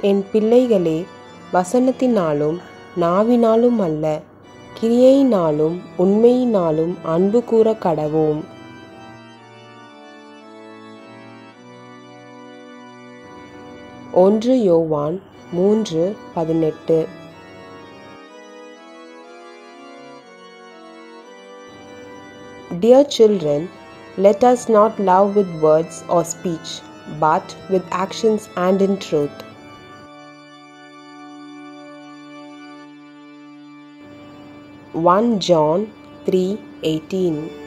என் பிள்ளைகளே வசனத்தினாலும் நாவினாலும் அல்ல கிரியையினாலும் உண்மையினாலும் அன்பு கூற கடவோம் ஒன்று யோவான் மூன்று பதினெட்டு Dear children, let us not love with words or speech, but with actions and in truth. One John three eighteen.